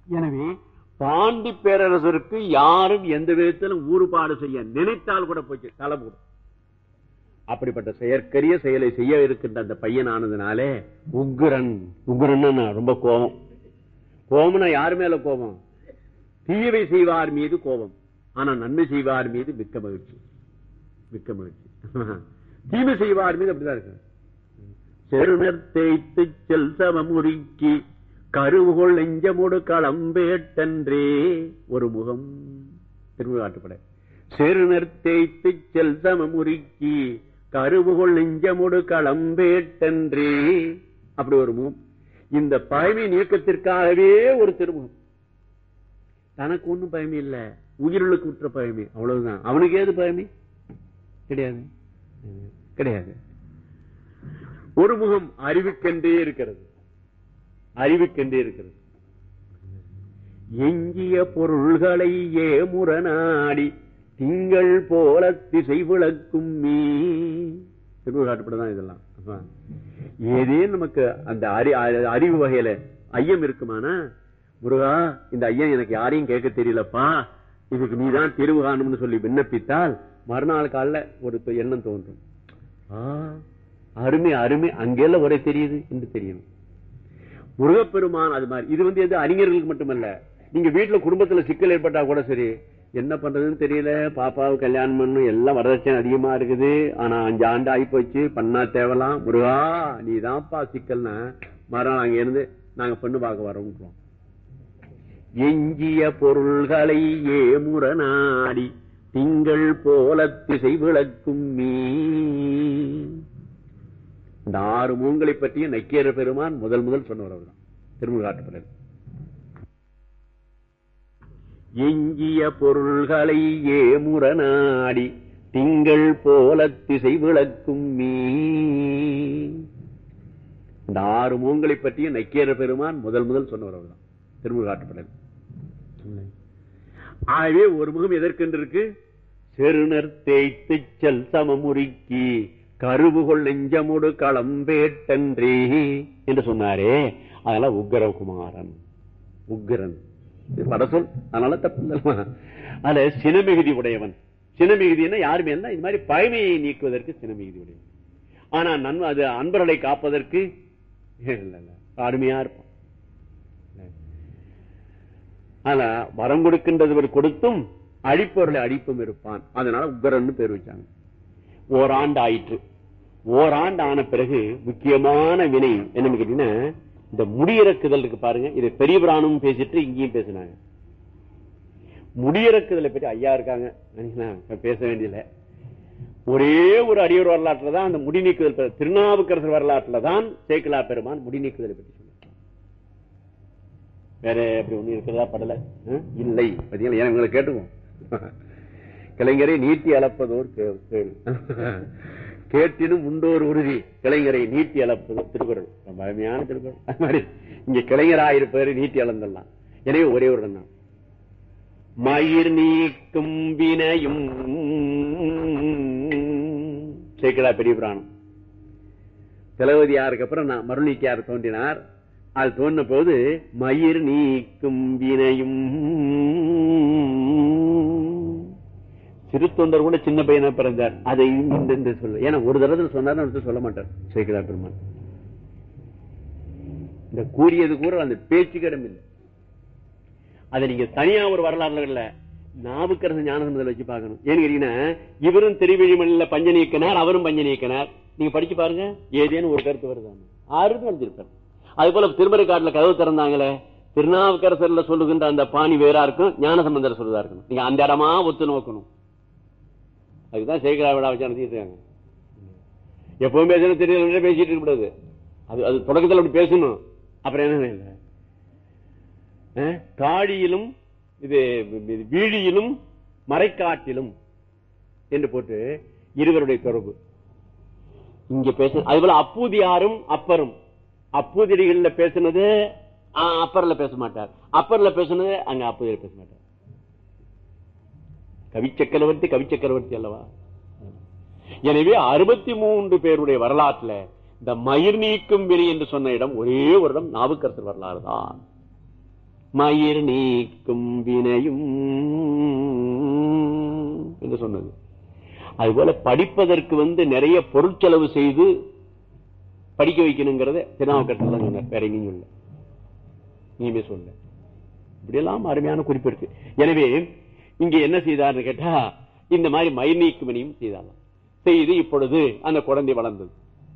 எனவே பாண்டி பேரரசருக்கு யாரும் எந்த விதத்திலும் ஊறுபாடு செய்ய நினைத்தால் கூட போச்சு தலை போடும் அப்படிப்பட்ட செயற்கரிய செயலை செய்ய இருக்கின்ற அந்த பையனானதுனாலே உக்ரன் உக்ரன் ரொம்ப கோபம் கோபம்னா யார் மேல கோபம் தீயவை செய்வார் மீது கோபம் ஆனா நன்மை செய்வார் மீது மிக்க மகிழ்ச்சி மிக்க மகிழ்ச்சி தீமை செய்வார் மீது அப்படிதான் இருக்கு செருணர் தேய்த்து செல் சமமுறுக்கி கருவுகொள் நெஞ்சமுடு களம்பேட்டன்றே ஒரு முகம் திருவிழாட்டுப்படை செருணர் தேய்த்து செல் சமமுறுக்கி கருவுகொள் நெஞ்சமுடு களம்பேட்டன்றே அப்படி ஒரு முகம் இந்த பழமை நீக்கத்திற்காகவே ஒரு திருமுகம் தனக்கு ஒண்ணும் பயமே இல்ல உயிர்களுக்கு விட்டுற பயமே அவ்வளவுதான் அவனுக்கு ஏது பயமே கிடையாது கிடையாது ஒரு முகம் அறிவுக்கென்றே இருக்கிறது அறிவுக்கென்றே இருக்கிறது எஞ்சிய பொருள்களை ஏமுறநாடி திங்கள் போல திசை விளக்கும் மீ திருவிழாட்டுப்படதான் இதெல்லாம் அப்ப, ஏதே நமக்கு அந்த அறி அ- அறிவு வகையில ஐயம் இருக்குமானா முருகா இந்த ஐயன் எனக்கு யாரையும் கேட்க தெரியலப்பா இதுக்கு நீதான் தீர்வு காணும்னு சொல்லி விண்ணப்பித்தால் மறுநாள் காலைல ஒரு தொ- எண்ணம் தோன்றும் ஆ, அருமை அருமை அங்கெல்லாம் ஒரே தெரியுது என்று தெரியணும் முருகப்பெருமான் அது மாதிரி இது வந்து எது அறிஞர்களுக்கு மட்டுமல்ல நீங்க வீட்டுல குடும்பத்துல சிக்கல் ஏற்பட்டா கூட சரி என்ன பண்றதுன்னு தெரியல பாப்பாவுக்கு கல்யாணம் பண்ணும் எல்லாம் வரதட்சணை அதிகமா இருக்குது ஆனா அஞ்சு ஆண்டு ஆகி போச்சு பண்ணா தேவலாம் முருகா நீ தான்ப்பா சிக்கல்னா மறுநாள் அங்க இருந்து நாங்க பெண்ணு பார்க்க வரோம் எஞ்சிய பொருள்களை ஏமுற நாடி திங்கள் போல திசை விளக்கும் மீ இந்த ஆறு மூங்களை பற்றிய நக்கீர பெருமான் முதல் முதல் சொன்னவர் அவர்தான் திருமுகாட்டுப்படல் எஞ்சிய பொருள்களை ஏமுற நாடி திங்கள் போல திசை விளக்கும் மீ இந்த ஆறு மூங்களை பற்றிய நக்கீர பெருமான் முதல் முதல் சொன்னவர் அவர்தான் திருமுகாட்டுப்படல் ஆகவே ஒரு முகம் எதற்கென்று இருக்கு செருணர் தேய்த்து செல் சமமுறுக்கி கருவுகொள் நெஞ்சமுடு களம்பேட்டன்றே என்று சொன்னாரே அதெல்லாம் உக்கரகுமாரன் உக்கிரன் இது படசொல் அதனால தப்பு இல்லைம்மா. அதுல சினமிகுதி உடையவன் சினமிகுதினா யாருமே என்ன இது மாதிரி பழமையை நீக்குவதற்கு சினமிகுதி உடையவன் ஆனா நன்மை அது அன்பர்களை காப்பதற்கு இல்ல, இல்ல, அருமையா இருப்பான் ஆனா வரம் கொடுக்கின்றவர் கொடுத்தும் அழிப்பவர்களை அழிப்பும் இருப்பான் அதனால உக்கரன்னு பேர் வச்சாங்க ஓராண்டு ஆயிற்று ஓராண்டு ஆன பிறகு முக்கியமான வினை என்னன்னு கேட்டீங்கன்னா இந்த முடியிறக்குதல் இருக்கு பாருங்க இது பெரிய பிராணமும் பேசிட்டு இங்கேயும் பேசினாங்க முடியிறக்குதலை பற்றி ஐயா இருக்காங்க நினைக்கிறேன், இப்ப பேச வேண்டியதில்லை ஒரே ஒரு அடியோர் வரலாற்றுல தான் அந்த முடி நீக்குதல் பெ- திருநாவுக்கரசர் வரலாற்றுல தான் சேக்கலா பெருமான் முடி நீக்குதலை பற்றி சொன்னார் வேற அப்படி ஒண்ணு இருக்கிறதா படல ஆ? இல்லை பாத்தீங்களா ஏன் உங்களை கேட்டுவோம் கிளைஞரை நீட்டி அளப்பதோர் கே- கேள் கேட்டினும் உண்டோர் உறுதி கிளைஞரை நீட்டி அளப்பது திருக்குறள் ரொம்ப அருமையான திருக்குறள் அது மாதிரி இங்க கிளைஞராயிருப்பதை நீட்டி அளந்துடலாம் எனவே ஒரே ஒரு இடம் தான் மயிர் நீக்கும் வினையும் சேக்கடா பெரிய புராணம் திலவதியாருக்கு அப்புறம் நான் மருளிக்கார் தோன்றினார் அது தோன்றின போது மயிர் நீக்கும் வினையும் சிறு தொண்டர் கூட சின்ன பையனா பிறந்தார் அதை இந்த இந்த சொல்ல ஏன்னா ஒரு தடவை சொன்னார் அடுத்து சொல்ல மாட்டார் சேக்கடா பெருமான் இந்த கூறியது கூட அந்த பேச்சுக்கிடம் இல்லை அதை நீங்க தனியா ஒரு வரலாறுல இல்ல நாவுக்கரசு ஞானசம்பந்தத்தில் வச்சு பார்க்கணும் ஏன்னு கேட்டீங்கன்னா இவரும் திருவிழிமல்ல பஞ்ச நீக்கினார் அவரும் பஞ்ச நீக்கினார் நீங்க படிச்சு பாருங்க ஏதேனும் ஒரு கருத்து வருதான்னு ஆறுன்னு வந்திருப்பார் அது போல திருமறை காட்டுல கதவு திறந்தாங்களே திருநாவுக்கரசர்ல சொல்லுகின்ற அந்த பாணி வேறா இருக்கும் ஞானசம்பந்தர் சொல்றதா இருக்கணும் நீங்க அந்த இடமா ஒத்து நோக்கணும் அதுக்குதான் சேகரா விழா வச்சு நடத்திட்டு இருக்காங்க எப்பவும் பேசணும் தெரியல பேசிட்டு இருக்க கூடாது அது அது தொடக்கத்தில் அப்படி பேசணும் அப்புறம் என்ன இல்லை அஹ், காழியிலும் இது இது வீழியிலும் மறைக்காட்டிலும் என்று போட்டு இருவருடைய தொடர்பு இங்க பேச அது போல அப்பூதியாரும் அப்பரும் அப்பூதிரிகள்ல பேசுனது ஆ, அப்பர்ல பேச மாட்டார் அப்பர்ல பேசுனது அங்க அப்பூதியில பேச மாட்டார் கவி சக்கரவர்த்தி கவி சக்கரவர்த்தி அல்லவா எனவே அறுபத்தி மூன்று பேருடைய வரலாற்றுல இந்த மயிர் நீக்கும் வெளி என்று சொன்ன இடம் ஒரே ஒரு இடம் நாவுக்கரசர் வரலாறு தான் மயிர் நீக்கும் வினையும் என்று சொன்னது அதுபோல படிப்பதற்கு வந்து நிறைய பொருட்செலவு செய்து படிக்க வைக்கணுங்கிறத திருநாவுக்கரசர் தான் சொன்னார் வேற எங்கேயும் சொல்ல நீமே சொல்ல இப்படியெல்லாம் அருமையான குறிப்பு இருக்கு எனவே இங்க என்ன செய்தார்னு கேட்டா இந்த மாதிரி மயிர் நீக்குமணியும் செய்தாராம் செய்து இப்பொழுது அந்த குழந்தை வளர்ந்தது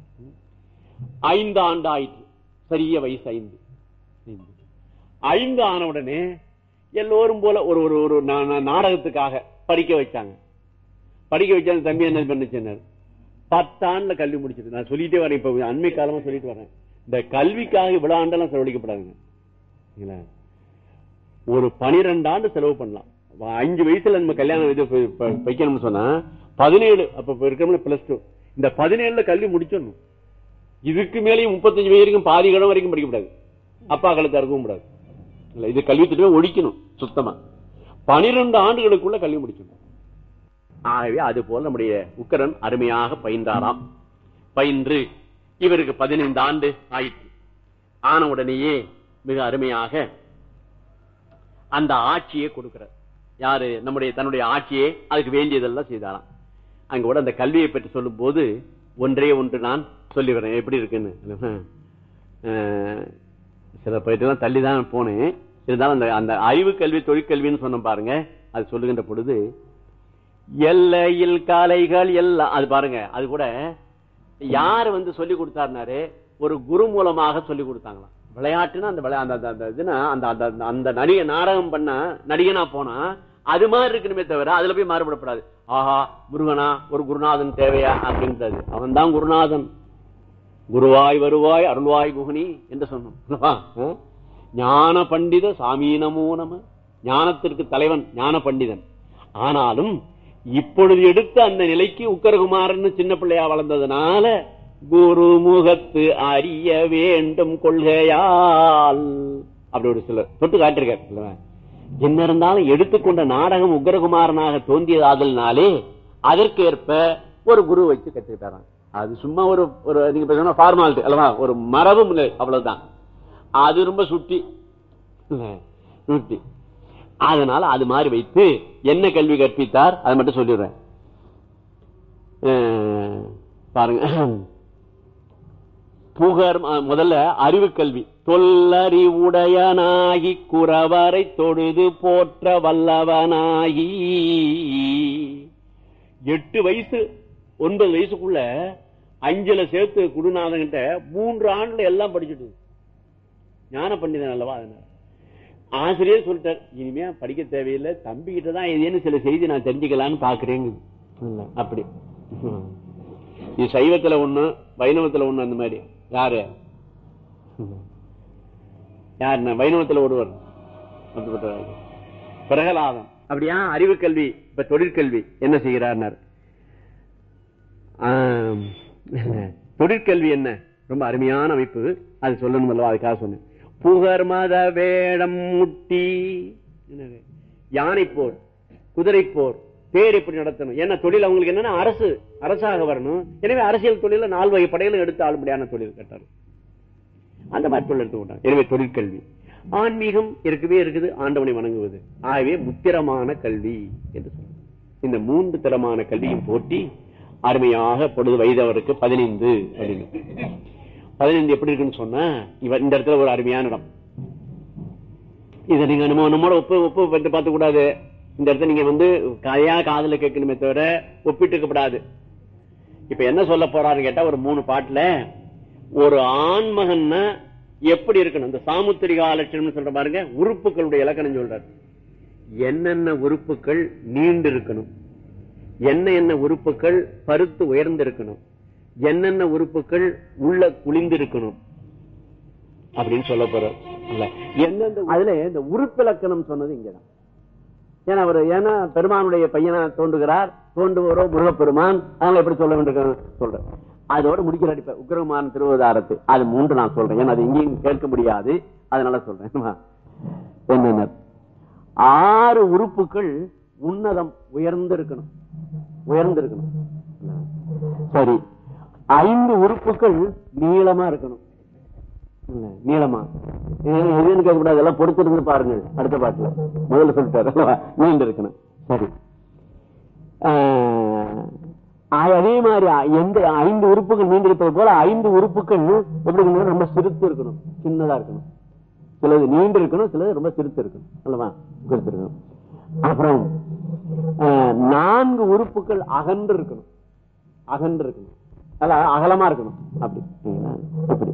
ஐந்து ஆண்டு ஆயிற்று சரிய வயசு ஐந்து ஐந்து. ஐந்து ஆன உடனே எல்லோரும் போல ஒரு ஒரு ஒரு நா- நா- நாடகத்துக்காக படிக்க வச்சாங்க படிக்க வச்சா அந்த தம்பி என்ன பண்ணுச்சுன்னாரு பத்தாண்டுல கல்வி முடிச்சது நான் சொல்லிட்டே வரேன் இப்ப அண்மை காலமா சொல்லிட்டு வரேன் இந்த கல்விக்காக இவ்வளவு ஆண்டெல்லாம் செலவழிக்கப்படாதுங்க சரிங்களா? ஒரு பனிரெண்டு ஆண்டு செலவு பண்ணலாம் வ- அஞ்சு வயசுல நம்ம கல்யாணம் இது ப- ப- வைக்கணும்னு சொன்னா பதினேழு அப்ப இருக்கிற பிளஸ் டூ இந்த பதினேழுல கல்வி முடிச்சிடணும் இதுக்கு மேலேயும் முப்பத்தஞ்சு வயசு வரைக்கும் பாதி கடம் வரைக்கும் படிக்கக்கூடாது அப்பா காலத்தை அறுக்கவும் கூடாது இல்ல இது கல்வி திட்டமே ஒழிக்கணும் சுத்தமா பனிரெண்டு ஆண்டுகளுக்குள்ள கல்வி முடிக்கணும் ஆகவே அது போல நம்முடைய உக்கரன் அருமையாக பயின்றாராம் பயின்று இவருக்கு பதினைந்து ஆண்டு ஆயிற்று ஆன உடனேயே மிக அருமையாக அந்த ஆட்சியை கொடுக்கிறார் யாரு நம்முடைய தன்னுடைய ஆட்சியை அதுக்கு வேண்டியதெல்லாம் செய்தாராம் அங்க கூட அந்த கல்வியை பற்றி சொல்லும் போது ஒன்றே ஒன்று நான் சொல்லி வரேன் எப்படி இருக்குன்னு அஹ், சில போயிட்டுலாம் தள்ளி தான் போனேன் இருந்தாலும் அந்த அந்த அறிவு கல்வி தொழிற்கல்வின்னு சொன்ன பாருங்க அது சொல்லுகின்ற பொழுது எல்லையில் காலைகள் எல்லாம் அது பாருங்க அது கூட யார் வந்து சொல்லி கொடுத்தாருனாரு ஒரு குரு மூலமாக சொல்லி கொடுத்தாங்களாம் விளையாட்டுன்னா அந்த விளையா- அந்த அந்த- அந்த இதுனா அந்த அந்த அந்த- அந்த நடிகை நாடகம் பண்ண நடிகனா போனா அது மாதிரி இருக்கணுமே தவிர அதுல போய் மாறுபடப்படாது ஆஹா முருகனா ஒரு குருநாதன் தேவையா அப்படின்றது அவன் தான் குருநாதன் குருவாய் வருவாய் அருள்வாய் குகனி என்று சொன்னோம் ஆ? ஞான பண்டித சாமி நமோ நம ஞானத்திற்கு தலைவன் ஞான பண்டிதன் ஆனாலும் இப்பொழுது எடுத்த அந்த நிலைக்கு உக்கரகுமாரன் சின்ன பிள்ளையா வளர்ந்ததுனால குரு முகத்து அறிய வேண்டும் கொள்கையால் அப்படி ஒரு சிலர் தொட்டு காட்டிருக்கார் இல்லையா? என்ன இருந்தாலும் எடுத்துக்கொண்ட நாடகம் உக்ரகுமாரனாக தோன்றியதாதல்னாலே அதற்கேற்ப ஒரு குரு வச்சு கற்றுக்கிட்டாராம் அது சும்மா ஒரு ஒரு நீங்க இப்ப சொன்ன ஃபார்மாலிட்டி அல்லவா ஒரு மரபும் இல்லை அவ்வளவுதான் அது ரொம்ப சுட்டி இல்ல, சுட்டி அதனால அது மாதிரி வைத்து என்ன கல்வி கற்பித்தார் அதை மட்டும் சொல்லிடுறேன் அஹ், பாருங்க புகர் அஹ், முதல்ல அறிவு கல்வி தொல்லறிவுடையனாகி குறவரை தொழுது போற்ற வல்லவனாகி எட்டு வயசு ஒன்பது வயசுக்குள்ள அஞ்சுல சேர்த்து குருநாதன்கிட்ட மூன்று ஆண்டுல எல்லாம் படிச்சுட்டு ஞான பண்டிதன் அல்லவா அதனால ஆசிரியர் சொல்லிட்டார் இனிமே படிக்க தேவையில்லை தம்பி கிட்ட தான் ஏதேனும் சில செய்தி நான் தெரிஞ்சுக்கலான்னு பாக்குறேங்க அப்படி இது சைவத்துல ஒண்ணு வைணவத்துல ஒண்ணு அந்த மாதிரி யாரு யாருன்னா வைணவத்துல ஒருவர் அப்படிப்பட்டவர். பிரகலாதம் அப்படியா அறிவு கல்வி இப்ப தொழிற்கல்வி என்ன செய்கிறார் தொழிற்கல்வி என்ன ரொம்ப அருமையான அமைப்பு அது சொல்லணும் அல்லவா அதுக்காக சொன்னேன் புகர் மத வேடம் முட்டி என்னது? யானை போர் குதிரை போர் பேர் எப்படி நடத்தணும் ஏன்னா தொழில் அவங்களுக்கு என்னன்னா அரசு அரசாக வரணும் எனவே அரசியல் தொழில நாலு வகை படையிலும் எடுத்து ஆளும்படியான தொழில் கட்டாரு அந்த மாதிரி தொழில் எடுத்து விட்டாங்க எனவே தொழிற்கல்வி ஆன்மீகம் இருக்கவே இருக்குது ஆண்டவனை வணங்குவது ஆகவே முத்திரமான கல்வி என்று சொல்றோம் இந்த மூன்று தரமான கல்வியும் போட்டி அருமையாக பொழுது வயதவருக்கு பதினைந்து அப்படின்னு பதினைந்து எப்படி இருக்குன்னு சொன்னா இவ இந்த இடத்துல ஒரு அருமையான இடம் இதை நீங்க நம்ம நம்மளோட ஒப்பு ஒப்பு பட்டு பார்த்து கூடாது இந்த இடத்துல நீங்க வந்து கதையா காதுல கேட்கணுமே தவிர ஒப்பிட்டுக்கப்படாது இப்ப என்ன சொல்ல போறாருன்னு கேட்டா ஒரு மூணு பாட்டுல ஒரு ஆண்மகன்னா எப்படி இருக்கணும் இந்த சாமுத்திரிகா லட்சணம் சொல்ற பாருங்க உறுப்புகளுடைய இலக்கணம் சொல்றாரு என்னென்ன உறுப்புகள் நீண்டு இருக்கணும் என்ன என்ன உறுப்புகள் பருத்து உயர்ந்து இருக்கணும் என்னென்ன உறுப்புகள் உள்ள குளிந்து இருக்கணும் அப்படின்னு சொல்ல போறார் இல்ல எந்தெந்த அதுல இந்த உறுப்பிலக்கணம் சொன்னது இங்கதான் ஏன்னா அவர் ஏன்னா பெருமானுடைய பையனா தோன்றுகிறார் தோன்றுவரோ முருகப்பெருமான் அதனால எப்படி சொல்ல வேண்டியிருக்க சொல்றேன் அதோட முடிக்கிறார் இப்ப உக்ரகுமாரன் திருவதாரத்து அது மூன்று நான் சொல்றேன் ஏன்னா அது எங்கேயும் கேட்க முடியாது அதனால சொல்றேன் என்னென்ன ஆறு உறுப்புகள் உன்னதம் உயர்ந்து இருக்கணும் உயர்ந்து இருக்கணும் சரி ஐந்து உறுப்புகள் நீளமா இருக்கணும் இல்ல, நீளமா இது எதுன்னு கேட்கக்கூடாது எல்லாம் பொறுத்திருந்து பாருங்க அடுத்த பாட்டுல முதல்ல சொல்லிட்டாரு அல்லவா? நீண்டு இருக்கணும் சரி ஆஹ், அதே மாதிரி எந்த ஐந்து உறுப்புகள் நீண்டிருப்பது போல ஐந்து உறுப்புகள் எப்படி இருக்கணும் ரொம்ப சிறுத்து இருக்கணும் சின்னதா இருக்கணும் சிலது நீண்டு இருக்கணும் சிலது ரொம்ப சிறுத்து இருக்கணும் அல்லவா சிறுத்து இருக்கணும் அப்புறம் ஆஹ், நான்கு உறுப்புகள் அகன்று இருக்கணும் அகன்று இருக்கணும் அல்ல அகலமா இருக்கணும் அப்படி சரிங்களா? அப்படி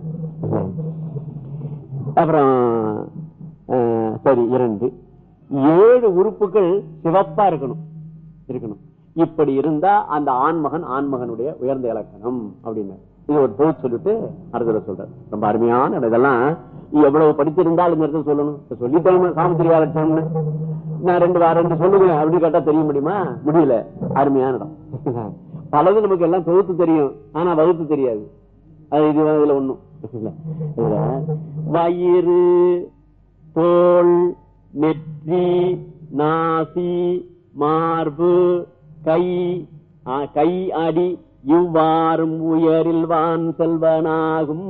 அப்புறம் ஆஹ், சரி இரண்டு ஏழு உறுப்புகள் சிவப்பா இருக்கணும் இருக்கணும் இப்படி இருந்தா அந்த ஆண்மகன் ஆண்மகனுடைய உயர்ந்த இலக்கணம் அப்படின்னு இது ஒரு தொகுத்து சொல்லிட்டு அடுத்தத சொல்றாரு ரொம்ப அருமையான இடம். இதெல்லாம் எவ்வளவு படித்திருந்தால் இந்த இடத்துல சொல்லணும் இப்ப சொல்லிட்டோம் காமத்திரியா லட்சணம்னு நான் ரெண்டு வாரம் ரெண்டு சொல்லுங்க அப்படின்னு கேட்டா தெரிய முடியுமா முடியல அருமையான இடம் பலது நமக்கு எல்லாம் தொகுத்து தெரியும் ஆனா வகுத்து தெரியாது அது இது இதுல ஒண்ணும் இல்ல. இதுல வயிறு தோல் நெற்றி நாசி மார்பு கை ஆ, கை அடி இவ்வாறும் உயரில் வான் செல்வனாகும்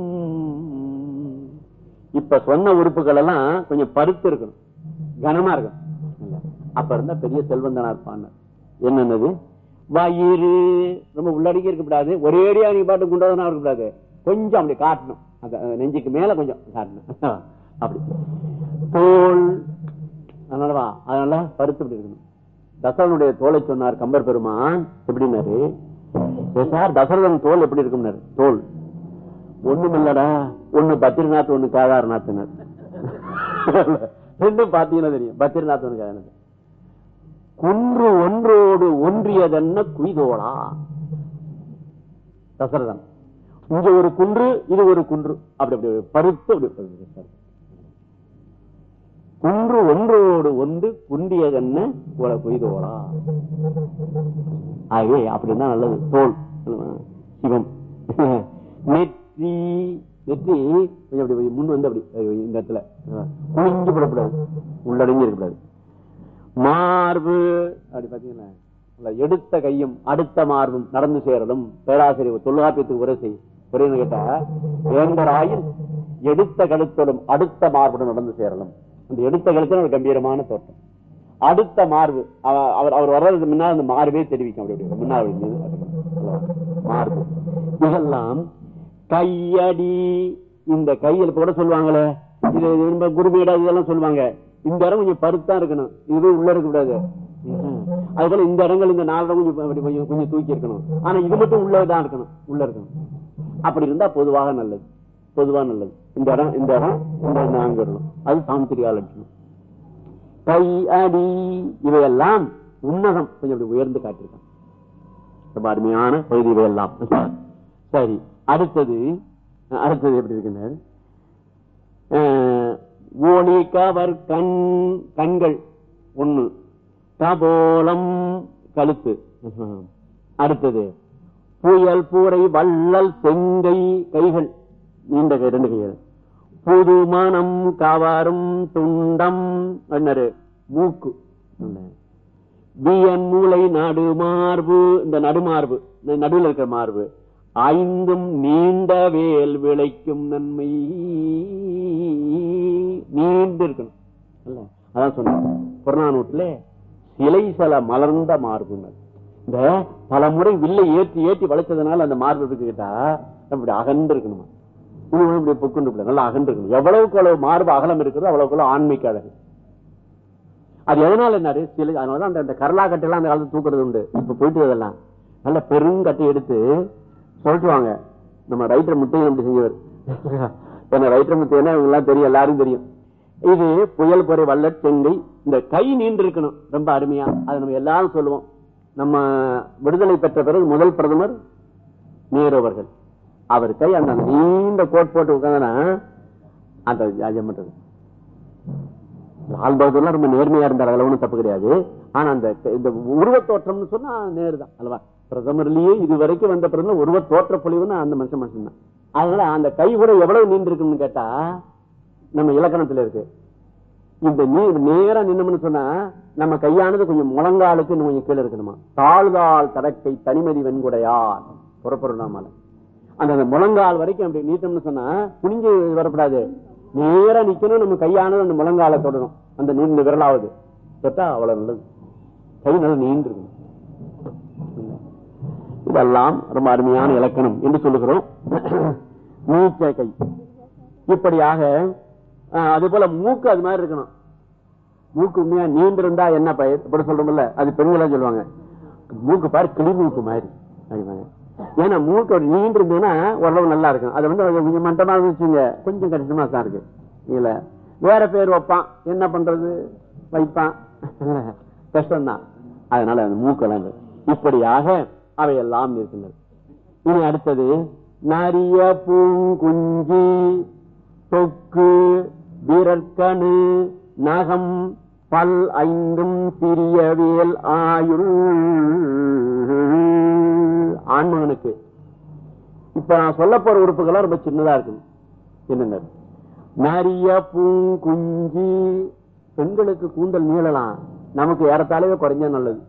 இப்ப சொன்ன உறுப்புகள் எல்லாம் கொஞ்சம் பருத்து இருக்கணும் கனமா இருக்கணும் இல்ல. அப்ப இருந்தா பெரிய செல்வந்தனா இருப்பான் என்னன்னது வயிறு ரொம்ப உள்ளடக்கி இருக்கக்கூடாது ஒரேடியா நீ பாட்டு குண்டதனா இருக்கக்கூடாது கொஞ்சம் அப்படி காட்டணும் அந்த அஹ், நெஞ்சுக்கு மேல கொஞ்சம் காட்டணும் அப்படி தோல் அதனாலவா அதனால பருத்து அப்படி இருக்கணும் தசரனுடைய தோலை சொன்னார் கம்பர் பெருமான் எப்படின்னாரு "ஏ சார் தசரதன் தோல் எப்படி இருக்கும்னாரு தோல் ஒண்ணும் இல்லடா ஒண்ணு பத்ரிநாத் ஒண்ணு கேதார்நாத்னர் ரெண்டும் பாத்தீங்கன்னா தெரியும் பத்ரிநாத் ஒண்ணு கேதார்நாத் குன்று ஒன்றோடு ஒன்றியதென்ன குய்தோளா தசரதன் இங்க ஒரு குன்று இது ஒரு குன்று அப்படி அப்படி பருத்து அப்படி பருத்து. குன்று ஒன்றோடு ஒன்று குண்டியதென்ன குல குய்தோளா ஆகவே அப்படின்னா நல்லது தோல் சிவம் நெற்றி நெற்றி கொஞ்சம் அப்படி முன் வந்து அப்படி இந்த இடத்துல குனிஞ்சு விடக்கூடாது உள்ளடங்கி இருக்கக்கூடாது மார்பு அப்படி பாத்தீங்கன்னா இல்ல, எடுத்த கையும் அடுத்த மார்பும் நடந்து சேரலும் பேராசிரியர் தொல்காப்பியத்துக்கு உரை செய் உரைன்னு கேட்டா வேந்தராயில் எடுத்த கழுத்தோடும் அடுத்த மார்புடன் நடந்து சேரலும் அந்த எடுத்த கழுத்துல ஒரு கம்பீரமான தோற்றம் அடுத்த மார்பு அவ- அவர் அவர் வர்றதுக்கு முன்னால் அந்த மார்பே தெரிவிக்கும் அப்படி அப்படி முன்னால் அப்படி நின்னு அதுக்கப்புறம். மார்பு இதெல்லாம் கையடி இந்த கையில் இப்ப கூட சொல்லுவாங்களே இது இது ரொம்ப குருமீடா இதெல்லாம் சொல்லுவாங்க இந்த இடம் கொஞ்சம் பருத்தா இருக்கணும் இது உள்ள இருக்க கூடாது அது போல இந்த இடங்கள் இந்த நாலு இடம் கொஞ்சம் அப்படி கொஞ்சம் கொஞ்சம் தூக்கி இருக்கணும் ஆனா இது மட்டும் உள்ளதான் இருக்கணும் உள்ள இருக்கணும் அப்படி இருந்தா பொதுவாக நல்லது பொதுவா நல்லது இந்த இடம் இந்த இடம் இந்த இடம் அங்க இருக்கணும் அது சாமுத்திரிகா லட்சணம் கை அடி இவையெல்லாம் உன்னதம் கொஞ்சம் அப்படி உயர்ந்து காட்டியிருக்கான் ரொம்ப அருமையான பகுதி இவையெல்லாம் சரி அடுத்தது அடுத்தது எப்படி இருக்குன்னு ஒளி கவர் கண் கண்கள் ஒண்ணு கபோலம் கழுத்து அடுத்தது புயல் பூரை வள்ளல் செங்கை கைகள் நீண்ட கை ரெண்டு கைகள் புது மனம் கவரும் துண்டம் அண்ணரு மூக்கு வியன் மூளை நடுமார்பு இந்த நடுமார்பு இந்த நடுவில் இருக்கிற மார்பு ஐந்தும் நீண்ட வேல் விளைக்கும் நன்மை நீண்டு இருக்கணும் இல்ல அதான் சொன்னேன் புறநானூட்டுல சிலை சில மலர்ந்த மார்புன்னு இந்த பல முறை வில்லை ஏற்றி ஏற்றி வளைச்சதுனால அந்த மார்பு இருக்கு கேட்டா அப்படி அகன்று இருக்கணுமா இன்னும் இப்படி புக்குண்டு இப்படி நல்லா அகன்று இருக்கணும் எவ்வளவுக்கு அவ்வளவு மார்பு அகலம் இருக்கிறதோ அவ்வளவுக்கு அவ்வளவு ஆண்மைக்கு அழகு அது எதனால என்ன சில அதனாலதான் அந்த- அந்த கரலா கட்டெல்லாம் அந்த காலத்துல தூக்குறது உண்டு இப்ப போயிட்டு அதெல்லாம் நல்ல பெருங்கட்டை எடுத்து சொல்லிட்டுவாங்க நம்ம ரைட்டர் முத்தையன் அப்படி செஞ்சவர் என்ன ரைட்டர் முத்தையனா இவங்க எல்லாம் தெரியும் எல்லாரும் தெரியும் இது புயல் குறை வல்லற் செங்கை இந்த கை நீண்டு இருக்கணும் ரொம்ப அருமையா அது நம்ம எல்லாரும் சொல்லுவோம் நம்ம விடுதலை பெற்ற பிறகு முதல் பிரதமர் நேரு அவர்கள் அவர் கை அந்த நீண்ட கோட் போட்டு உட்காந்தனா அந்த ராஜ்யம் பண்றது லால் பகதூர்லாம் ரொம்ப நேர்மையா இருந்தார் அதுல ஒண்ணும் தப்பு கிடையாது ஆனா அந்த இந்த உருவத் தோற்றம்னு சொன்னா நேருதான் அல்லவா பிரதமர்லயே இது வரைக்கும் வந்த பிரதமர் உருவ தோற்ற பொழிவுன்னு அந்த மனுஷன் மனுஷன் தான் அதனால அந்த கை கூட எவ்வளவு நீண்டு இருக்குன்னு கேட்டா நம்ம இலக்கணத்துல இருக்கு இந்த நீ நேரா நின்னோம்னு சொன்னா நம்ம கையானது கொஞ்சம் முழங்காலுக்கு இன்னும் கொஞ்சம் கீழே இருக்கணுமா தாழ்தாள் தடக்கை தனிமதி வெண்குடையார் புறப்பொருள் நாமால அந்த அந்த முழங்கால் வரைக்கும் அப்படி நீட்டம்னு சொன்னா குனிஞ்சு வரக்கூடாது நேரா நிக்கணும் நம்ம கையானது அந்த முழங்கால தொடரும் அந்த நீண்ட விரலாவது தொட்டா அவ்வளவு நல்லது கை நல்லா நீண்டு இருக்கணும் இதெல்லாம் ரொம்ப அருமையான இலக்கணம் என்று சொல்லுகிறோம் நீச்ச கை இப்படியாக ஆஹ், அதே போல மூக்கு அது மாதிரி இருக்கணும் மூக்கு உண்மையா நீண்டு இருந்தா என்ன பயிர் இப்படி சொல்றோம்ல அது பெண்களா சொல்லுவாங்க மூக்கு பாரு கிளி மூக்கு மாதிரி அப்படிம்பாங்க. ஏன்னா மூக்கு அப்படி நீண்டு இருந்ததுன்னா ஓரளவு நல்லா இருக்கும் அது வந்து அது கொஞ்சம் மட்டமா இருந்துச்சுங்க கொஞ்சம் கஷ்டமா தான் இருக்கு இல்ல வேற பேர் வைப்பான் என்ன பண்றது வைப்பான் கஷ்டம்தான் அதனால அந்த மூக்கெல்லாம் இருக்கு. இப்படியாக அவையெல்லாம் இருக்கின்றது இனி அடுத்தது நரிய பூங்குஞ்சி தொக்கு வீரற்கணு நகம் பல் ஐந்தும் சிறியவேல் ஆயுள் ஆண்மகனுக்கு இப்ப நான் சொல்ல போற உறுப்புகள்லாம் ரொம்ப சின்னதா இருக்குது என்னங்க நரிய பூங்குஞ்சி பெண்களுக்கு கூந்தல் நீளலாம் நமக்கு ஏறத்தாலே குறைஞ்சா நல்லது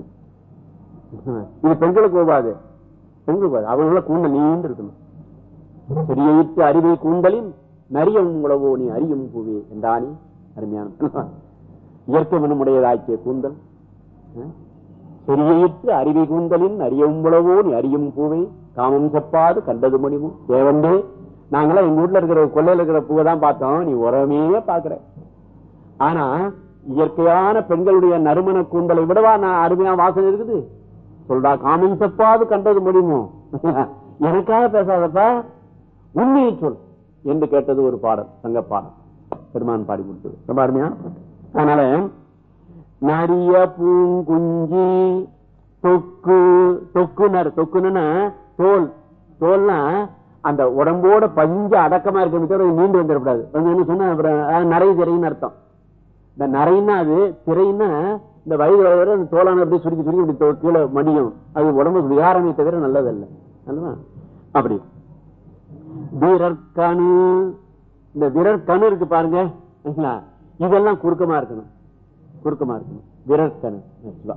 இது பெண்களுக்கு போகாது பெண்களுக்கு போகாது அவங்கள கூந்தல் நீண்டு இருக்கணும் பெரியயிற்று அறிவை கூந்தலின் நரியம் உழவோ நீ அறியும் பூவே என்றானி அருமையான இயற்கை மனமுடையதாக்கிய கூந்தல் பெரியயிற்று அறிவை கூந்தலின் அறியும் உழவோ நீ அறியும் பூவை காமம் செப்பாது கண்டது மணிவும் தேவண்டே நாங்களாம் எங்க வீட்டுல இருக்கிற கொள்ளையில இருக்கிற பூவை தான் பார்த்தோம் நீ உரமே பாக்குற ஆனா இயற்கையான பெண்களுடைய நறுமண கூந்தலை விடவா நான் அருமையா வாசனை இருக்குது சொல்றா காமம் செப்பாது கண்டது முடியுமோ எனக்காக பேசாதப்பா உண்மையை சொல் என்று கேட்டது ஒரு பாடல் சங்க பாடல் பெருமான் பாடி கொடுத்தது ரொம்ப அருமையா அதனால நரிய பூங்குஞ்சி தொக்கு தொக்குனர் தொக்குன்னா தோல் தோல்னா அந்த உடம்போட பஞ்ச அடக்கமா இருக்க தவிர நீண்டு வந்துடக்கூடாது வந்து என்ன சொன்னா அப்புறம் அஹ், நரை திரைன்னு அர்த்தம் இந்த நரைன்னா அது திரைன்னா இந்த வயது வர வர அந்த தோலான அப்படியே சுருக்கி சுருக்கி இப்படி தோ- கீழே மடியும் அது உடம்புக்கு விகாரமே தவிர நல்லதல்ல அல்லவா அப்படி வீரற்கணு இந்த விரற்கணு இருக்கு பாருங்க சரிங்களா? இதெல்லாம் குறுக்கமா இருக்கணும் குறுக்கமா இருக்கணும் விரற்கணு சிவா.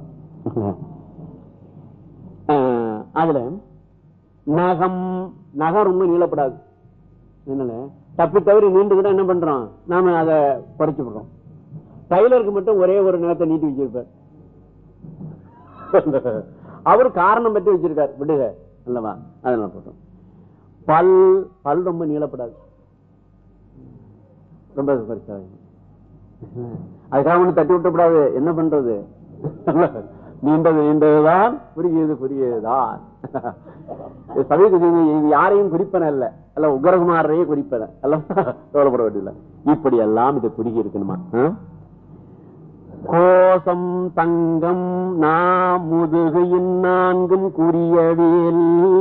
ஆஹ், அதுல நகம் நகம் ரொம்ப நீளப்படாது என்னல தப்பி தவறி நீண்டுக்கிட்டா என்ன பண்றோம் நாம அதை குறைச்சு விடுறோம் டைலருக்கு மட்டும் ஒரே ஒரு நேரத்தை நீட்டி வச்சிருப்பார் அவர் காரணம் பற்றி வச்சிருக்கார் விடுக அல்லவா அதனால போட்டோம் பல் பல் ரொம்ப நீளப்படாது ரொம்ப பரிசாக அதுக்காக ஒண்ணு தட்டி விட்டக்கூடாது என்ன பண்றது நீண்டது நீண்டதுதான் புரியுது புரியுதுதான் சமீப இது யாரையும் குறிப்பன அல்ல அல்ல உக்ரகுமாரையே குறிப்பன அல்ல கவலைப்பட வேண்டியதில்லை இப்படி எல்லாம் இது குறுகி இருக்கணுமா ஆ? கோசம் தங்கம் நா முதுகையின் நான்கும் கூறியவேல்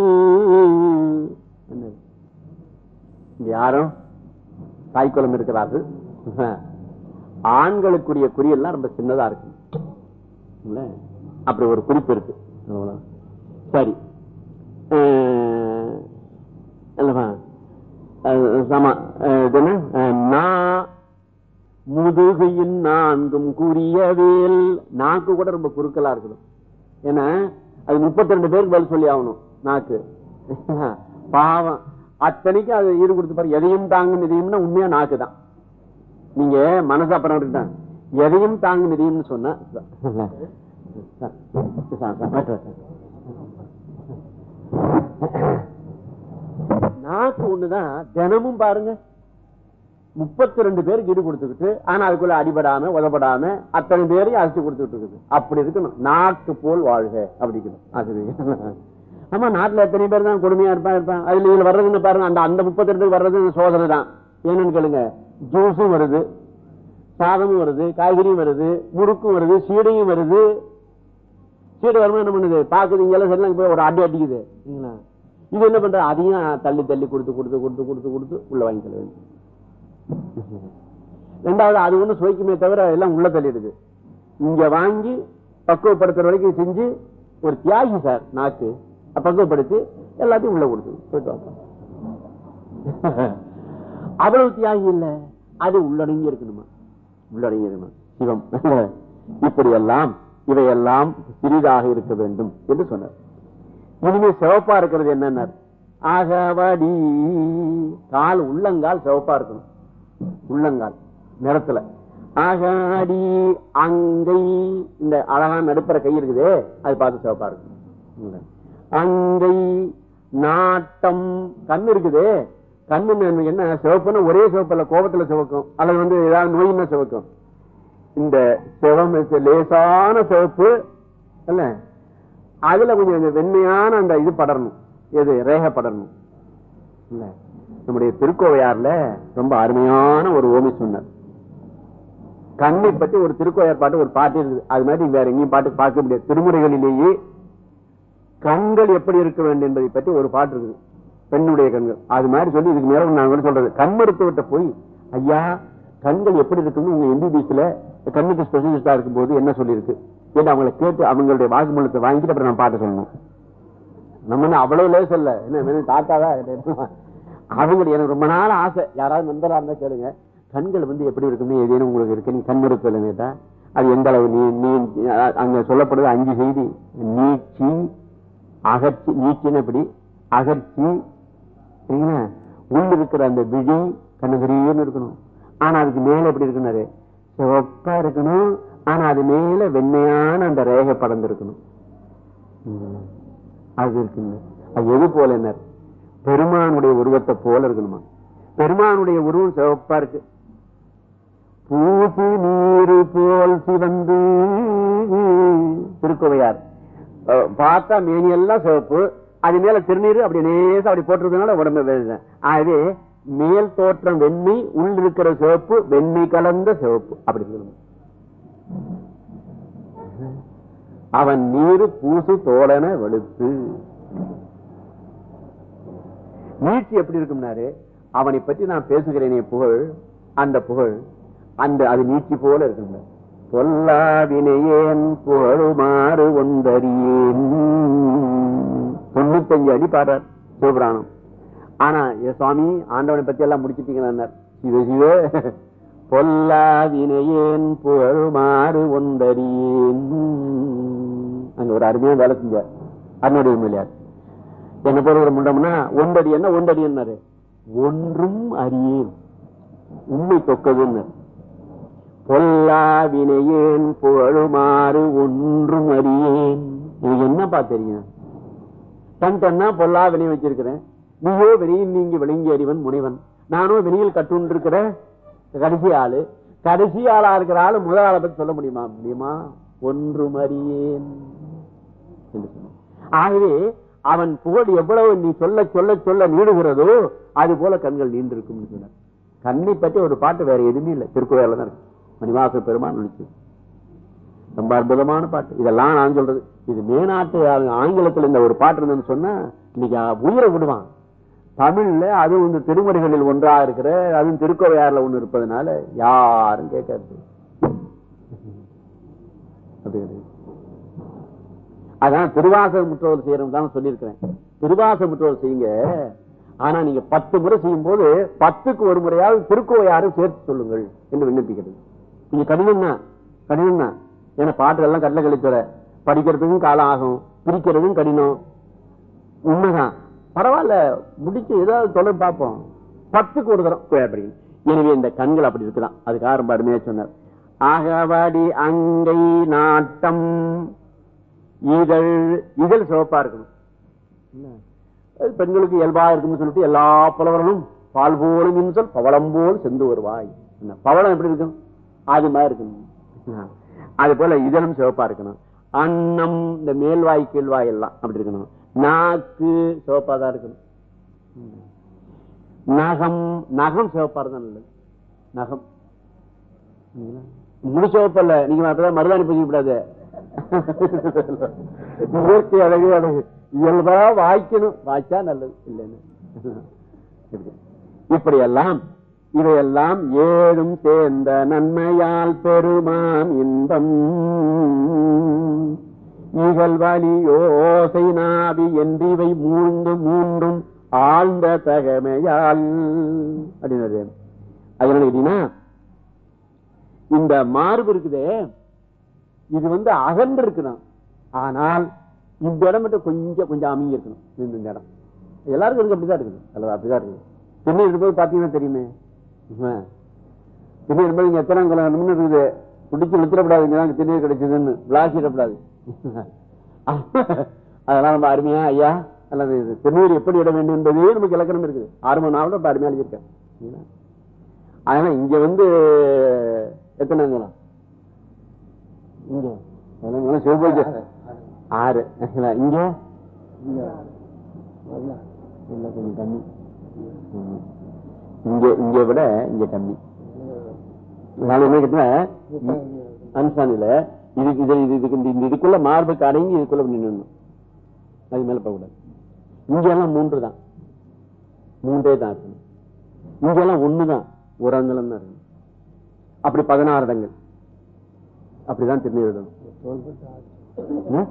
என்னது? இங்க யாரும் தாய்க்குளம் இருக்கிறார்கள் ஆண்களுக்குரிய குறியெல்லாம் ரொம்ப சின்னதா இருக்கு இல்ல? அப்படி ஒரு குறிப்பு இருக்கு அவ்வளவுதான். சரி அஹ், அல்லவா அஹ், சம அஹ், இது என்ன? அஹ், நா முதுகையின் நான்கும் கூறியவேல் நாக்கு கூட ரொம்ப குறுக்கலா இருக்கணும் ஏன்னா அது முப்பத்தி ரெண்டு பேருக்கு பதில் சொல்லி ஆகணும் நாக்கு பாவம் அத்தனைக்கும் அது ஈடு கொடுத்து பாரு எதையும் தாங்கும் இதையும்னா உண்மையா நாக்கு தான் நீங்க மனசு அப்புறம் இருக்கட்டும் எதையும் தாங்கும் இதையும்னு சொன்னா நாக்கு ஒண்ணுதான் தினமும் பாருங்க முப்பத்தி ரெண்டு பேருக்கு ஈடு கொடுத்துக்கிட்டு ஆனா அதுக்குள்ள அடிபடாம உதப்படாம அத்தனை பேரையும் அரைச்சு கொடுத்துட்டு இருக்குது அப்படி இருக்கணும் நாக்கு போல் வாழ்க அப்படிக்கணும் அது ஆமா நாட்டுல எத்தனை பேர் தான் கொடுமையா இருப்பான் இருப்பான் அதுல இதுல வர்றதுன்னு பாருங்க அந்த அந்த முப்பத்தி ரெண்டு வர்றது சோதனை தான் என்னன்னு கேளுங்க ஜூஸும் வருது சாதமும் வருது காய்கறியும் வருது முறுக்கும் வருது சீடையும் வருது சீடை வரும்போது என்ன பண்ணுது பாக்குது இங்க எல்லாம் சரிலாம் போய் ஒரு அடி அடிக்குது சரிங்களா? இது என்ன பண்ற அதையும் தள்ளி தள்ளி கொடுத்து கொடுத்து கொடுத்து கொடுத்து கொடுத்து உள்ள வாங்கி தள்ள வேண்டும் ரெண்டாவது அது ஒண்ணு சுவைக்குமே தவிர எல்லாம் உள்ள தள்ளிடுது இங்க வாங்கி பக்குவப்படுத்துற வரைக்கும் செஞ்சு ஒரு தியாகி சார் நாக்கு பக்குவப்படுத்தி எல்லாத்தையும் உள்ள கொடுத்து போயிட்டு வாங்க. அவ்வளவு தியாகி இல்ல அது உள்ளடங்கி இருக்கணுமா உள்ளடங்கி இருக்கணும் சிவம் இப்படி எல்லாம் இவையெல்லாம் சிறிதாக இருக்க வேண்டும் என்று சொன்னார் இனிமே சிவப்பா இருக்கிறது என்னன்னார் அகவடி கால் உள்ளங்கால் சிவப்பா இருக்கணும் உள்ளங்கால் நிறத்துல அகடி அங்கை இந்த அழகான நடுப்புற கை இருக்குது அது பார்த்து சிவப்பா இருக்கும் அங்கை நாட்டம் கண் இருக்குது கண்ணு என்ன சிவப்புன்னு ஒரே சிவப்பல்ல கோபத்துல சிவக்கும் அல்லது வந்து ஏதாவது நோயின்னா சிவக்கும் இந்த சிவம் லேசான சிவப்பு இல்ல அதுல கொஞ்சம் இந்த வெண்மையான அந்த இது படரணும் எது ரேக படரணும் இல்ல நம்முடைய திருக்கோவையார்ல ரொம்ப அருமையான ஒரு ஓமி சொன்னார் கண்ணை பற்றி ஒரு திருக்கோயார் பாட்டு ஒரு பாட்டு இருக்குது அது மாதிரி வேற எங்கேயும் பாட்டு பார்க்க முடியாது திருமுறைகளிலேயே கண்கள் எப்படி இருக்க வேண்டும் என்பதை பற்றி ஒரு பாட்டு இருக்குது பெண்ணுடைய கண்கள் அது மாதிரி சொல்லி இதுக்கு மேல நான் கூட சொல்றது கண் மருத்துவத்தை போய் ஐயா கண்கள் எப்படி இருக்குன்னு உங்க எம்பிபிஎஸ்ல கண்ணுக்கு ஸ்பெஷலிஸ்டா இருக்கும் போது என்ன சொல்லியிருக்கு ஏன்னா அவங்களை கேட்டு அவங்களுடைய வாக்குமூலத்தை வாங்கிட்டு அப்புறம் நான் பாட்டு சொல்லணும் நம்ம என்ன அவ்வளவு லேஸ் இல்ல என்ன தாத்தாவா அவங்களுடைய எனக்கு ரொம்ப நாள் ஆசை யாராவது நண்பரா இருந்தா கேளுங்க கண்கள் வந்து எப்படி இருக்குன்னு ஏதேனும் உங்களுக்கு இருக்கு நீங்க கண் மருத்துவம் கேட்டா அது எந்த அளவு நீ நீ அங்க சொல்லப்படுது அஞ்சு செய்தி நீச்சி அகர்ச்சி நீச்சின்னு எப்படி அகர்ச்சி சரிங்களா உள்ள இருக்கிற அந்த விழி கண்ணுகரியன்னு இருக்கணும் ஆனா அதுக்கு மேல எப்படி இருக்குனாரு சிவப்பா இருக்கணும் ஆனா அது மேல வெண்மையான அந்த ரேகை படர்ந்து இருக்கணும் அது இருக்குங்க அது எது போல என்ன பெருமானுடைய உருவத்தை போல இருக்கணுமா பெருமானுடைய உருவம் சிவப்பா இருக்கு பூசு நீரு போல் சிவந்து திருக்கோவையார் பார்த்தா மேனி எல்லாம் சிவப்பு அது மேல திருநீர் அப்படி நேசம் அப்படி போட்டிருக்கனால உடம்பு ஆகவே மேல் தோற்றம் வெண்மை உள் இருக்கிற சிவப்பு வெண்மை கலந்த சிவப்பு அப்படி சொல்லணும் அவன் நீரு பூசு தோழன வெளுத்து நீட்சி எப்படி இருக்கும்னாரு அவனை பற்றி நான் பேசுகிறேனே புகழ் அந்த புகழ் அந்த அது நீட்சி போல இருக்கும் பொல்லாவினையேன் புகழுமாறு ஒன்றறியேன் தொண்ணூத்தஞ்சு அடி பாடுறார் சிவபுராணம் ஆனா சுவாமி ஆண்டவனை பத்தி எல்லாம் முடிச்சிட்டீங்களா சிவ சிவ பொல்லாவினையேன் புகழுமாறு ஒன்றறியேன் அங்க ஒரு அருமையான வேலை செஞ்சார் அருணுடைய உண்மையார் என்ன பேர் ஒரு முண்டம்னா ஒன்றடி என்ன ஒன்றடி என்னாரு ஒன்றும் அறியேன் உண்மை தொக்கதுன்னு பொல்லாவினையேன் புகழுமாறு ஒன்றும் அறியேன் எனக்கு என்னப்பா தெரியும் தன் தன்னா பொல்லா வினை வச்சிருக்கிறேன் நீயோ வெளியில் நீங்கி விளங்கி அறிவன் முனைவன் நானும் வெளியில் கட்டுன்னு இருக்கிற கடைசி ஆளு கடைசி ஆளா இருக்கிற ஆளு முதல் ஆளை பத்தி சொல்ல முடியுமா முடியுமா ஒன்றும் அறியேன் என்று சொன்னான் ஆகவே அவன் புகழ் எவ்வளவு நீ சொல்ல சொல்ல சொல்ல நீடுகிறதோ அது போல கண்கள் நீண்டிருக்கும் சொன்னார் கண்ணை பற்றி ஒரு பாட்டு வேற எதுவுமே இல்லை திருக்குறள் தான் இருக்கு மணிவாச பெருமான் நினைச்சு ரொம்ப அற்புதமான பாட்டு இதெல்லாம் நான் சொல்றது இது மேநாட்டு ஆங்கிலத்தில் இந்த ஒரு பாட்டு இருந்ததுன்னு சொன்னா இன்னைக்கு உயிரை விடுவான் தமிழ்ல அது வந்து திருமுறைகளில் ஒன்றா இருக்கிற அதுவும் திருக்கோவையாறுல ஒண்ணு இருப்பதனால யாரும் கேட்காது அதான் திருவாசக முற்றோர் செய்யறோம் தான் சொல்லியிருக்கிறேன் திருவாசக முற்றோர் செய்யுங்க ஆனா நீங்க பத்து முறை செய்யும் போது பத்துக்கு ஒரு முறையாவது திருக்கோவையாரும் சேர்த்து சொல்லுங்கள் என்று விண்ணப்பிக்கிறது நீங்க கடினம் தான் கடினம் தான் ஏன்னா பாட்டு எல்லாம் கடல கழித்துற படிக்கிறதுக்கும் காலம் ஆகும் பிரிக்கிறதும் கடினம் உண்மைதான் பரவாயில்ல முடிச்சு ஏதாவது தொடர் பார்ப்போம் பத்துக்கு ஒரு தரம் அப்படின்னு எனவே இந்த கண்கள் அப்படி இருக்குதான் அதுக்காக ரொம்ப அருமையா சொன்னார் அகவடி அங்கை நாட்டம் இதழ் இதழ் சிவப்பா இருக்கணும் பெண்களுக்கு இயல்பா இருக்குன்னு சொல்லிட்டு எல்லா புலவர்களும் பால் போலும் இன்சொல் பவளம் போல் சென்று வருவாய் பவளம் எப்படி இருக்கும் அது மாதிரி இருக்கணும் அது போல இதழும் சிவப்பா இருக்கணும் அன்னம் இந்த மேல்வாய் கீழ்வாய் எல்லாம் அப்படி இருக்கணும் நாக்கு சிவப்பா தான் இருக்கணும் நகம் நகம் சிவப்பா இருந்தா நல்லது நகம் முழு சிவப்பல்ல நீங்க அப்பதான் மருதாணி பூஜை கூடாது இயற்கை அழகு அழகு இயல்பா வாய்க்கணும் வாய்ச்சா நல்லது இல்லைன்னு இப்படி எல்லாம் இவையெல்லாம் ஏழும் சேர்ந்த நன்மையால் பெருமான் இன்பம் இகழ்வழி யோசை நாவி என்றிவை மூன்று மூன்றும் ஆழ்ந்த தகமையால் அப்படின்னு அதனால கேட்டீங்கன்னா இந்த மார்பு இருக்குதே இது வந்து அகன்று இருக்குதான் ஆனால் இந்த இடம் மட்டும் கொஞ்சம் கொஞ்சம் அமைங்க இருக்கணும் இந்த இடம் எல்லாருக்கும் இருக்கு அப்படிதான் இருக்குது அல்லவா அப்படிதான் இருக்குது திருநீர் இருக்கும்போது பாத்தீங்கன்னா தெரியுமே ஆ. திருநீர் இருக்கும்போது இங்க எத்தனை கிலோமீட்டர் இருக்குது பிடிச்சி விழுத்திடப்படாது இங்கதான் திருநீர் கிடைச்சதுன்னு விளாசிடப்படாது அதெல்லாம் நம்ம அருமையா ஐயா அல்லது இது திருநீர் எப்படி இட வேண்டும் என்பதே நமக்கு இலக்கணம் இருக்குது ஆறு மணி நாள் இப்ப அருமையா எழுதியிருக்கேன் சரிங்களா? அதனால இங்க வந்து எத்தனை அங்குலம் இங்க எத்தனை அங்குலம்? சிவபூஜை ஆறு இங்க இல்ல கொஞ்சம் கம்மி ம். இங்க இங்க விட இங்க கம்மி நான் என்ன கேட்டேன் அனுசானில இதுக்கு இது இது இதுக்கு இந்த- இந்த இதுக்குள்ள மார்புக்கு அடங்கி இதுக்குள்ள நின்று அது மேல போகக்கூடாது இங்க எல்லாம் மூன்று தான் மூன்றே தான் இருக்கணும் இங்க எல்லாம் ஒண்ணுதான் ஒரு அங்கலம் தான் இருக்கணும் அப்படி பதினாறு இடங்கள் அப்படிதான் திருநீர் விடணும் ம்?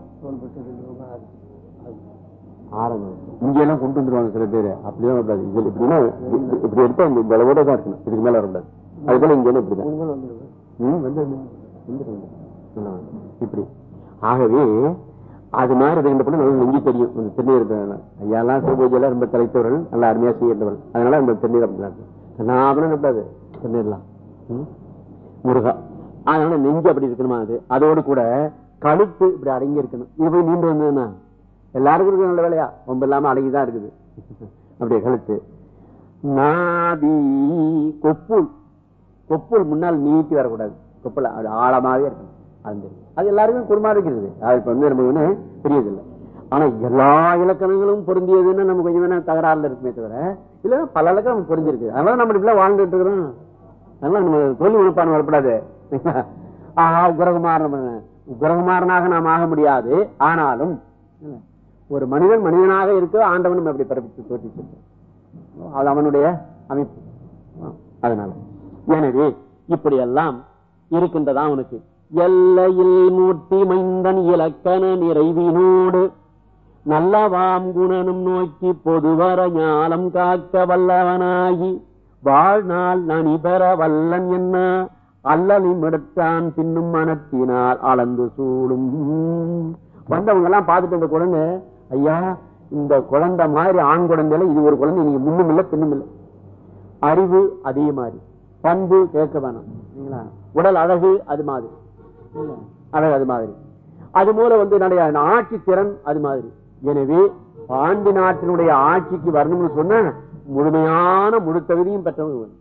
ஆரம்பம் இங்க எல்லாம் கொண்டு வந்துருவாங்க சில பேர் அப்படிதான் வரக்கூடாது இதுல இப்படின்னா இப்படி- இப்படி எடுத்தா இந்த இந்த அளவோட தான் இருக்கணும் இதுக்கு மேல வரக்கூடாது அது போல இங்க என்ன இப்படிதான் ம், வந்து வந்து. வந்துரும், வந்துரும். ஆ, இப்படி ஆகவே அது மாதிரி இருக்கின்ற பொழுது நமக்கு நெஞ்சு தெரியும் இந்த திருநீர் ஐயாலாம் சிவபூஜையெல்லாம் ரொம்ப தலைத்தவர்கள் நல்லா அருமையா செய்கின்றவர்கள் அதனால அந்த திருநீர் அப்படிதான் இருக்கு நான் அப்படின்னு கூடாது திருநீர்லாம் ம்? முருகா அதனால நெஞ்சு அப்படி இருக்கணுமா அது அதோடு கூட கழுத்து இப்படி அடங்கி இருக்கணும் இது போய் நீண்டு வந்ததுன்னா எல்லாருக்கும் இருக்கு நல்ல வேலையா ரொம்ப இல்லாம அடங்கிதான் இருக்குது அப்படியே கழுத்து நாபி கொப்புள் கொப்புள் முன்னால் நீட்டி வரக்கூடாது கொப்புள் அது ஆழமாவே இருக்கணும் அது தெரியும். அது எல்லாருக்கும் குடும்பம் இருக்கிறது அது இப்ப வந்து நமக்கு ஒண்ணு பெரியதில்லை ஆனா எல்லா இலக்கணங்களும் பொருந்தியதுன்னு நம்ம கொஞ்சம் வேணா தகராறுல இருக்குமே தவிர இல்ல பல இலக்கணம் நமக்கு பொருந்திருக்கு அதனால நம்ம இப்படி வாழ்ந்துட்டு இருக்கிறோம் அதனால நம்ம தோல்வி உணப்பான வரக்கூடாது ஆஹா உக்ரகுமாரன் உக்ரகுமாரனாக நாம் ஆக முடியாது ஆனாலும் ஒரு மனிதன் மனிதனாக இருக்க ஆண்டவனும் அப்படி பிறப்பித்து தோற்றிச்சிருக்கான் அது அவனுடைய அமைப்பு அதனால எனவே இப்படி எல்லாம் இருக்கின்றதா அவனுக்கு எல்லையில் மூர்த்தி மைந்தன் இலக்கண நிறைவினோடு நல்லவாம் குணனும் நோக்கி பொதுவர ஞானம் காக்க வல்லவனாகி வாழ்நாள் நனி பெற வல்லன் என்ன அல்லலின் எடுத்தான் பின்னும் மனத்தினால் அளந்து சூடும் வந்தவங்க எல்லாம் பார்த்துட்டு இந்த குழந்தை ஐயா இந்த குழந்தை மாதிரி ஆண் குழந்தையில இது ஒரு குழந்தை நீங்க முன்னும் இல்லை பின்னும் இல்லை அறிவு அதே மாதிரி பண்பு கேட்க வேணாம் சரிங்களா? உடல் அழகு அது மாதிரி சரிங்களா? அழகு அது மாதிரி அது மூல வந்து என்னுடைய ஆட்சி திறன் அது மாதிரி எனவே பாண்டி நாட்டினுடைய ஆட்சிக்கு வரணும்னு சொன்ன முழுமையான முழு தகுதியும் பெற்றவங்க வேணும்.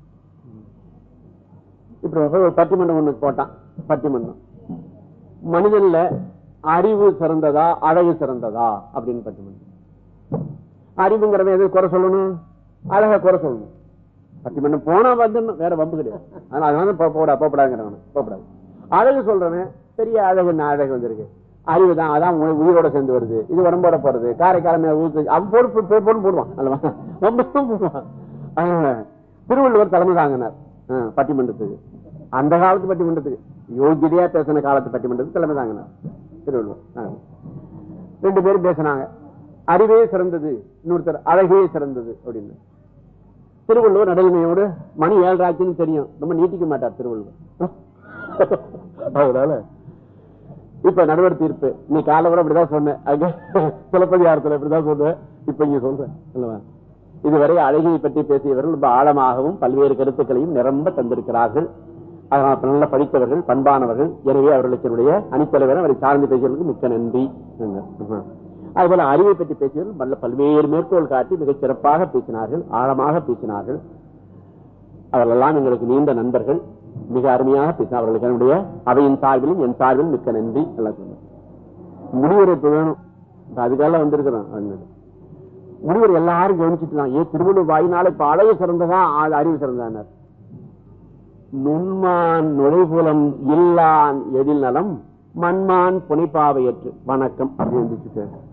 இப்ப ஒரு பட்டிமன்றம் ஒண்ணு போட்டான் பட்டிமன்றம் மனிதன்ல அறிவு சிறந்ததா அழகு சிறந்ததா அப்படின்னு பட்டிமன்றம் அறிவுங்கிறவன் எது குறை சொல்லணும் அழக குறை சொல்லணும் பட்டிமன்றம் போனா வந்துடணும் வேற வம்பு கிடையாது ஆனா அதனால போ- போடா போப்படாங்கிறவன் போப்படாது அழகு சொல்றவன் பெரிய அழகு நான் அழகு வந்திருக்கு அறிவு தான் அதான் உ- உயிரோட சேர்ந்து வருது இது உடம்போட போறது காரைக்காலமே ஊத்து அவன் போடு போ- போ- போடுன்னு போடுவான் அல்லவா ரொம்ப போடுவான் அதனால திருவள்ளுவர் தலைமை தாங்கினார் ஆ, பட்டிமன்றத்துக்கு அந்த காலத்து பட்டிமன்றத்துக்கு யோகிதையா பேசின காலத்து பட்டிமன்றத்துக்கு தலைமை தாங்கினார் திருவள்ளுவர் ஆ. ரெண்டு பேரும் பேசினாங்க அறிவே சிறந்தது இன்னொருத்தர் அழகே சிறந்தது அப்படின்னு திருவள்ளுவர் நடுநிலையோடு மணி ஏழராச்சுன்னு தெரியும் ரொம்ப நீட்டிக்க மாட்டார் திருவள்ளுவர் அதனால இப்ப நடுவர் தீர்ப்பு நீ காலை கூட அப்படிதான் சொன்னேன் அங்க சிலப்பதிகாரத்துல இப்படிதான் சொன்னேன் இப்ப இங்க சொல்றேன் அல்லவா இதுவரை அழகியை பற்றி பேசியவர்கள் ரொம்ப ஆழமாகவும் பல்வேறு கருத்துக்களையும் நிரம்ப தந்திருக்கிறார்கள் அதனால் அப்ப நல்லா படித்தவர்கள் பண்பானவர்கள் எனவே அவர்களுக்கு என்னுடைய அணித்தலைவர் அவரை சார்ந்து பேசியவர்களுக்கு மிக்க நன்றி என்றார். அதுபோல அறிவை பற்றி பேசியவர்கள் நல்ல பல்வேறு மேற்கோள் காட்டி மிகச் சிறப்பாக பேசினார்கள் ஆழமாக பேசினார்கள் அவர்களெல்லாம் எங்களுக்கு நீண்ட நண்பர்கள் மிக அருமையாக பேசினார் அவர்களுக்கு என்னுடைய அவையின் சார்பிலும் என் சார்பிலும் மிக்க நன்றி எல்லாம் சொன்னார் முடிவுரை இப்ப வேணும் இப்ப அதுக்காக வந்திருக்கிறோம் அதனால. முடிவர் எல்லாரும் கவனிச்சுட்டு தான் ஏன் திருவள்ளுவர் வாயினால இப்ப அழகு சிறந்ததா ஆ- அறிவு சிறந்தானார் நுண்மான் நுழைபுலம் இல்லான் எழில் நலம் மண்மான் புனைப்பாவையற்று வணக்கம் அப்படின்னு இருந்துச்சு